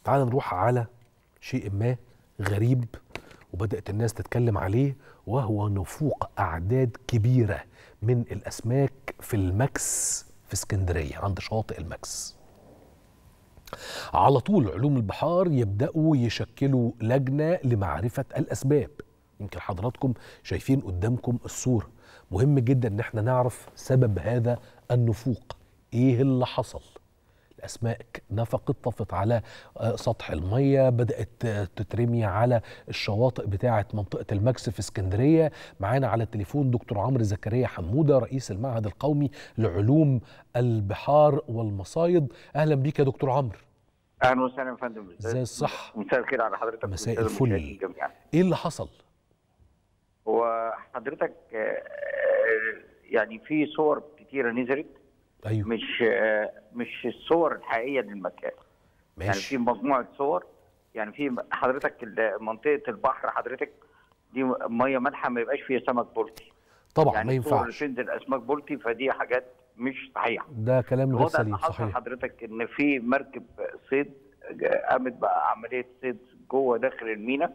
تعال نروح على شيء ما غريب وبدأت الناس تتكلم عليه وهو نفوق أعداد كبيرة من الأسماك في المكس في اسكندرية عند شاطئ المكس على طول علوم البحار يبدأوا يشكلوا لجنة لمعرفة الأسباب يمكن حضراتكم شايفين قدامكم الصورة مهم جدا ان احنا نعرف سبب هذا النفوق ايه اللي حصل الاسماك نفقت طفت على سطح الميه بدات تترمي على الشواطئ بتاعه منطقه المكس في اسكندريه معانا على التليفون دكتور عمرو زكريا حموده رئيس المعهد القومي لعلوم البحار والمصايد اهلا بيك يا دكتور عمرو اهلا وسهلا يا فندم ازاي الصح مساء الخير على حضرتك مساء والسادة الفل. المشاهدين جميعا ايه اللي حصل هو حضرتك آه، آه، يعني في صور كتيره نزلت ايوه مش آه، مش الصور الحقيقيه للمكان يعني في ماشي مجموعه صور يعني في حضرتك ال- منطقه البحر حضرتك دي ميه مالحه ما يبقاش فيها سمك بلطي طبعا يعني ما الصور اللي ينفعش تنزل اسماك بلطي فدي حاجات مش صحيحه ده كلام غير الوضع سليم اللي حصل صحيح حضرتك ان في مركب صيد قامت بقى عمليه صيد جوه داخل المينا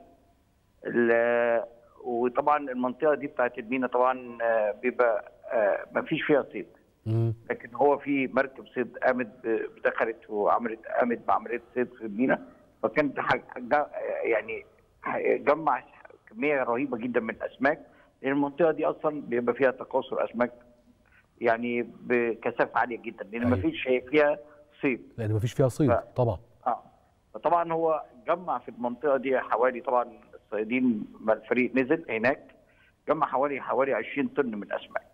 ال- وطبعا المنطقه دي بتاعت المينا طبعا آه، بيبقى ما فيش فيها صيد مم. لكن هو في مركب صيد قامت ب- دخلت وعملت قامت بعمليه صيد في المينا فكانت ح- جا- يعني جمع كميه رهيبه جدا من الاسماك لان المنطقه دي اصلا بيبقى فيها تكاثر اسماك يعني بكثافه عاليه جدا لان أيوة. ما فيش فيها صيد لان مفيش فيها صيد ف- طبعا اه فطبعا هو جمع في المنطقه دي حوالي طبعا الصيادين ما الفريق نزل هناك جمع حوالي حوالي 20 طن من الاسماك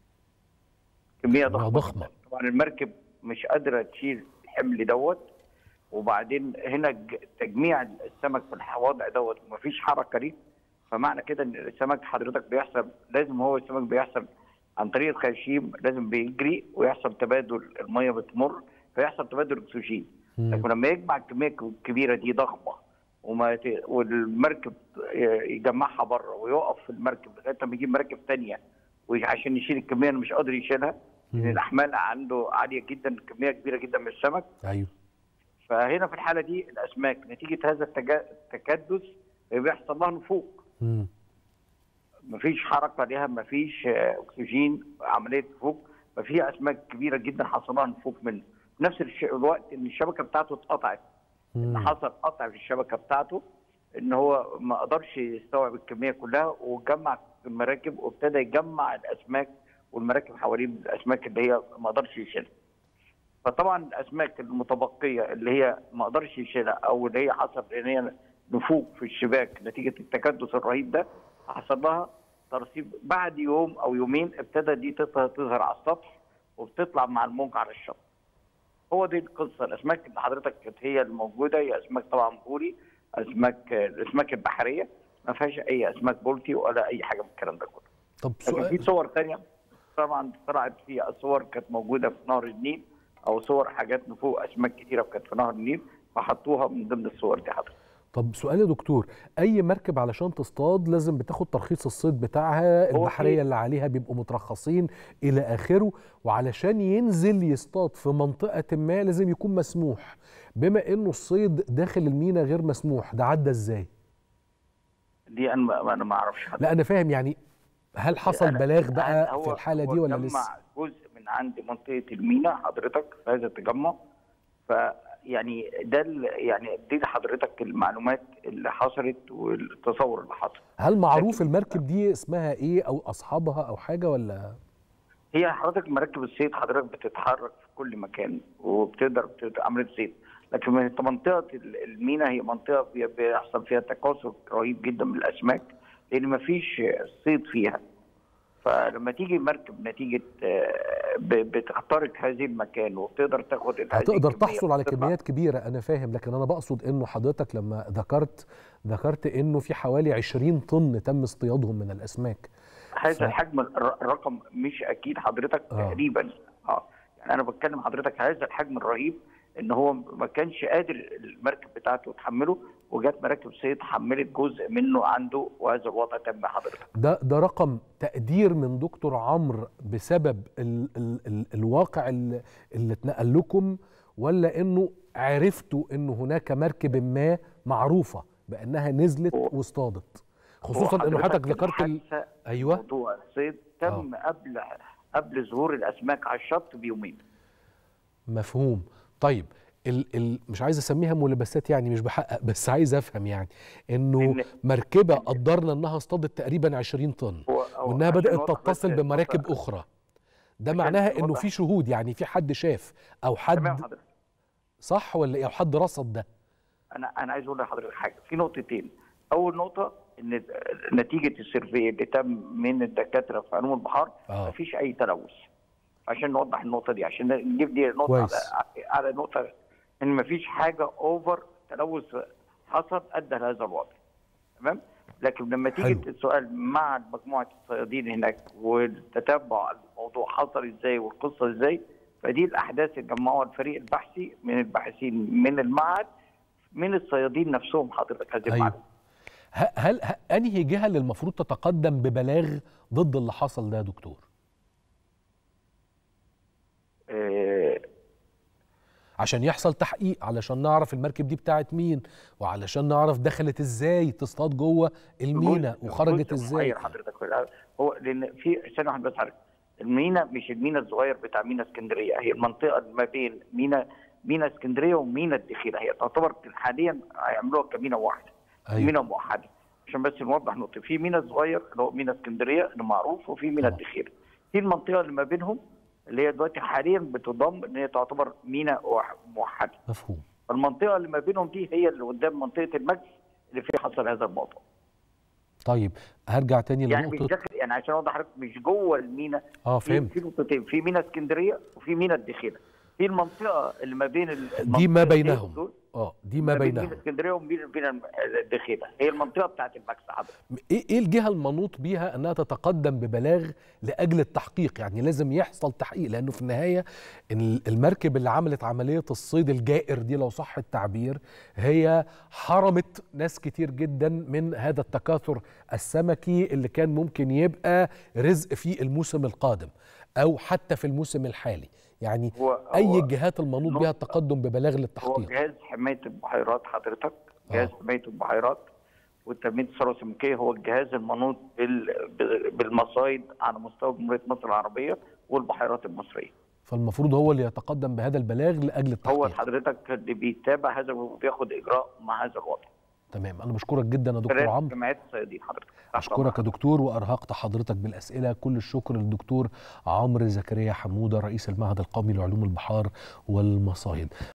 كميه كمية ضخمه ضخمة. جداً. طبعا المركب مش قادره تشيل الحمل دوت وبعدين هنا ج- تجميع السمك في الوضع دوت ومفيش حركه ليه فمعنى كده ان السمك حضرتك بيحصل لازم هو السمك بيحصل عن طريق الخياشيم لازم بيجري ويحصل تبادل الميه بتمر فيحصل تبادل اكسجين مم. لكن لما يجمع الكميه الكبيره دي ضخمه وما ت... والمركب يجمعها بره ويقف في المركب لغايه لما يجيب مركب ثانيه عشان يشيل الكميه اللي مش قادر يشيلها لان مم. الاحمال عنده عاليه جدا كميه كبيره جدا من السمك ايوه فهنا في الحاله دي الاسماك نتيجه هذا التجا- التكدس بيحصل لها نفوق مم. مفيش حركه ليها مفيش آه، اكسجين عمليه نفوق ففي اسماك كبيره جدا حصل لها نفوق منه في نفس الش- الوقت ان الشبكه بتاعته اتقطعت ان مم. حصل قطع في الشبكه بتاعته ان هو ما قدرش يستوعب الكميه كلها وجمع المراكب وابتدى يجمع الاسماك والمراكب حوالين الاسماك اللي هي ما قدرش يشيلها. فطبعا الاسماك المتبقيه اللي هي ما قدرش يشيلها او اللي هي حصل ان هي نفوق في الشباك نتيجه التكدس الرهيب ده حصل لها ترسيب بعد يوم او يومين ابتدى دي تظهر تظهر على السطح وبتطلع مع الموج على الشط. هو دي القصه الاسماك اللي حضرتك كانت هي الموجوده هي اسماك طبعا بوري اسماك الاسماك البحريه ما فيهاش اي اسماك بولتي ولا اي حاجه من الكلام ده كله. طب لكن في سؤال صور ثانيه طبعا طلعت في صور كانت موجوده في نهر النيل او صور حاجات نفوق اسماك كتيره كانت في نهر النيل فحطوها من ضمن الصور دي حضرتك. طب سؤال يا دكتور اي مركب علشان تصطاد لازم بتاخد ترخيص الصيد بتاعها هو البحريه في- اللي عليها بيبقوا مترخصين الى اخره وعلشان ينزل يصطاد في منطقه ما لازم يكون مسموح بما انه الصيد داخل المينا غير مسموح ده عدى ازاي دي انا ما- انا ما اعرفش حضرتك. لا انا فاهم يعني هل حصل أنا- بلاغ أنا بقى هو- في الحاله هو دي ولا جمع لسه جزء من عند منطقه المينا حضرتك في هذا التجمع فيعني ده ال- يعني دي حضرتك المعلومات اللي حصلت والتصور اللي حصل هل معروف لكن- المركب دي اسمها ايه او اصحابها او حاجه ولا هي حضرتك مراكب الصيد حضرتك بتتحرك في كل مكان وبتقدر بت- عمليه صيد لكن من منطقه ال- المينا هي منطقه بي- بيحصل فيها تكاثر رهيب جدا من الاسماك لان ما فيش صيد فيها فلما تيجي مركب نتيجه آه، ب- بتخترق هذه المكان وبتقدر تاخد هذه هتقدر الكمية تحصل على وتطلع. كميات كبيره انا فاهم لكن انا بقصد انه حضرتك لما ذكرت ذكرت انه في حوالي 20 طن تم اصطيادهم من الاسماك هذا ف- الحجم الر- الرقم مش اكيد حضرتك آه. تقريبا اه يعني انا بتكلم حضرتك هذا الحجم الرهيب ان هو ما كانش قادر المركب بتاعته تحمله وجات مراكب صيد حملت جزء منه عنده وهذا الوضع تم حضرتك ده ده رقم تقدير من دكتور عمرو بسبب ال ال ال الواقع اللي, اللي اتنقل لكم ولا انه عرفتوا ان هناك مركب ما معروفه بانها نزلت هو- واصطادت خصوصا انه حضرتك ذكرت ال... الحادثة ايوه موضوع الصيد تم قبل قبل ظهور الاسماك على الشط بيومين مفهوم طيب ال ال مش عايز اسميها ملابسات يعني مش بحقق بس عايز افهم يعني انه إن- مركبه قدرنا انها اصطادت تقريبا 20 طن هو- هو وانها عشان بدات نوضح بس تتصل بمراكب النقطة- اخرى ده عشان معناها انه نوضح. في شهود يعني في حد شاف او تمام حد حضرتك صح ولا ايه او حد رصد ده انا انا عايز اقول لحضرتك حاجه في نقطتين اول نقطه ان نتيجه السيرفي اللي تم من الدكاتره في علوم البحار آه. مفيش اي تلوث عشان نوضح النقطه دي عشان نجيب دي نقطه كويس. على, على نقطه ان مفيش حاجه اوفر تلوث حصل ادى لهذا الوضع تمام لكن لما تيجي حلو. السؤال مع مجموعه الصيادين هناك والتتبع الموضوع حصل ازاي والقصه ازاي فدي الاحداث اللي جمعوها الفريق البحثي من الباحثين من المعهد من الصيادين نفسهم حضرتك هذه ايوه المعلومه ه- هل ه- انهي جهه اللي المفروض تتقدم ببلاغ ضد اللي حصل ده يا دكتور آه، عشان يحصل تحقيق علشان نعرف المركب دي بتاعت مين وعلشان نعرف دخلت ازاي تصطاد جوه المينا جزء- وخرجت جزء ازاي محير حضرتك هو لان في ثانيه واحده بس حضرتك المينا مش المينا الصغير بتاع مينا اسكندريه هي المنطقه اللي ما بين مينا مينا اسكندريه ومينا الدخيله هي تعتبر حاليا هيعملوها كمينا واحده أيوة. مينا موحده عشان بس نوضح نقطه في مينا صغير اللي هو مينا اسكندريه اللي معروف وفي مينا آه. الدخيله في المنطقه اللي ما بينهم اللي هي دلوقتي حاليا بتضم ان هي تعتبر مينا واح- موحده مفهوم المنطقه اللي ما بينهم دي هي اللي قدام منطقه المجلس اللي فيها حصل هذا الموضوع طيب هرجع تاني يعني مش لنقطه داخل يعني عشان اوضح لحضرتك مش جوه المينا اه في فهمت في نقطتين في مينا اسكندريه وفي مينا الدخيله في المنطقه اللي ما بين ال- دي ما المنطقتين بينهم دول، اه دي ما بين بينهم مينا اسكندريه ومينا مينا الدخيله هي المنطقه بتاعت المكس حضرتك ايه ايه الجهه المنوط بيها انها تتقدم ببلاغ لاجل التحقيق يعني لازم يحصل تحقيق لانه في النهايه ال- المركب اللي عملت عمليه الصيد الجائر دي لو صح التعبير هي حرمت ناس كتير جدا من هذا التكاثر السمكي اللي كان ممكن يبقى رزق في الموسم القادم او حتى في الموسم الحالي يعني هو- اي هو الجهات المنوط بها نقطة. التقدم ببلاغ هو للتحقيق جهاز حمايه البحيرات حضرتك جهاز آه. حمايه البحيرات وتنميه الثروه السمكيه هو الجهاز المنوط بال- ب- بالمصايد على مستوى جمهوريه مصر العربيه والبحيرات المصريه فالمفروض هو اللي يتقدم بهذا البلاغ لاجل هو التحقيق حضرتك اللي بيتابع هذا وبياخد اجراء مع هذا الوضع تمام انا بشكرك جدا يا دكتور فرق عمرو جمعيات الصيادين حضرتك تحت اشكرك يا دكتور وارهقت حضرتك بالاسئله كل الشكر للدكتور عمرو زكريا حموده رئيس المعهد القومي لعلوم البحار والمصايد